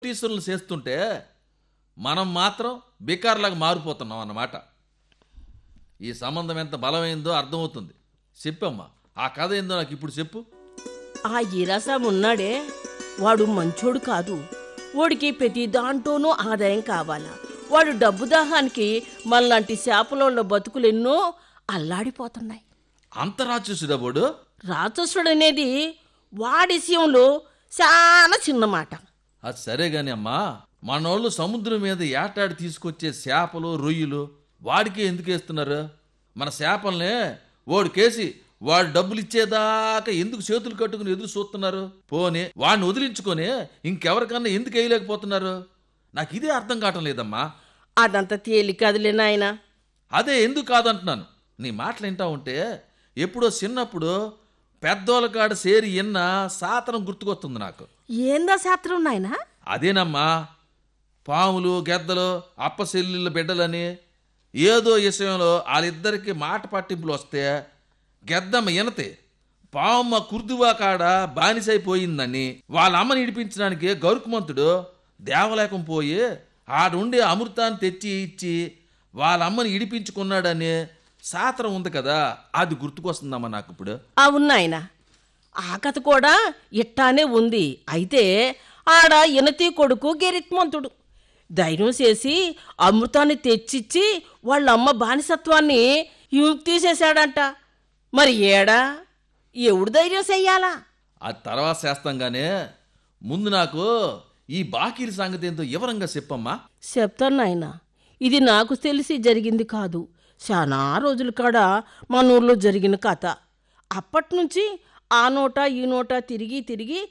కోటీశ్వరులు చేస్తుంటే మనం మాత్రం బికార్లాగా మారిపోతున్నాం అన్నమాట ఈ సంబంధం ఎంత బలమైందో అర్థమవుతుంది చెప్పమ్మా ఆ కథ ఏందో నాకు ఇప్పుడు చెప్పు ఆ ఈరాసాం ఉన్నాడే వాడు మంచోడు కాదు వాడికి ప్రతి దాంట్లోనూ ఆదాయం కావాలా వాడు డబ్బు దాహానికి మనలాంటి శాపలోళ్ళ బతుకులెన్నో అల్లాడిపోతున్నాయి అంత రాక్షసుడా వాడు రాక్షసుడు అనేది వాడి విషయంలో చాలా చిన్న మాట అది సరే గాని అమ్మా మనోళ్ళు సముద్రం మీద ఏటాడి తీసుకొచ్చే చేపలు రొయ్యలు వాడికే ఎందుకు వేస్తున్నారు మన చేపల్ని వాడు కేసి వాడు డబ్బులు ఇచ్చేదాకా ఎందుకు చేతులు కట్టుకుని ఎదురు చూస్తున్నారు పోనీ వాడిని వదిలించుకొని ఇంకెవరికన్నా ఎందుకు వేయలేకపోతున్నారు నాకు ఇదే అర్థం కావటం లేదమ్మా అదంత తేలికదిలే నాయనా అదే ఎందుకు కాదంటున్నాను నీ మాటలు వింటా ఉంటే ఎప్పుడో చిన్నప్పుడు పెద్దోళ్ళ కాడ సేరి ఎన్న సాతనం గుర్తుకొస్తుంది నాకు ఏందా శాస్త్రం నాయనా అదేనమ్మా పాములు గెద్దలు అప్పసెల్లుల బిడ్డలని ఏదో విషయంలో వాళ్ళిద్దరికి మాట పట్టింపులు వస్తే గెద్దమ్మ ఇనతే పాము కుర్దువా కాడ బానిసైపోయిందని వాళ్ళ అమ్మని ఇడిపించడానికి గౌరుకుమంతుడు దేవలేకం పోయి ఆడుండే అమృతాన్ని తెచ్చి ఇచ్చి వాళ్ళ అమ్మని ఇడిపించుకున్నాడని సాత్రం ఉంది కదా అది గుర్తుకొస్తుందమ్మా నాకు ఇప్పుడు అవును నాయనా ఆ కథ కూడా ఇట్టానే ఉంది అయితే ఆడ ఇనతి కొడుకు గెరిత్మంతుడు ధైర్యం చేసి అమృతాన్ని తెచ్చిచ్చి వాళ్ళ అమ్మ బానిసత్వాన్ని యూక్ తీసేశాడంట మరి ఏడా ఎవడు ధైర్యం చెయ్యాలా అది తర్వాత చేస్తాంగానే ముందు నాకు ఈ బాకీల సంగతి ఏంటో వివరంగా చెప్పమ్మా చెప్తాను నాయన ఇది నాకు తెలిసి జరిగింది కాదు చాలా రోజుల కాడ మన ఊర్లో జరిగిన కథ అప్పటి నుంచి ఆ నోట ఈ నోట తిరిగి తిరిగి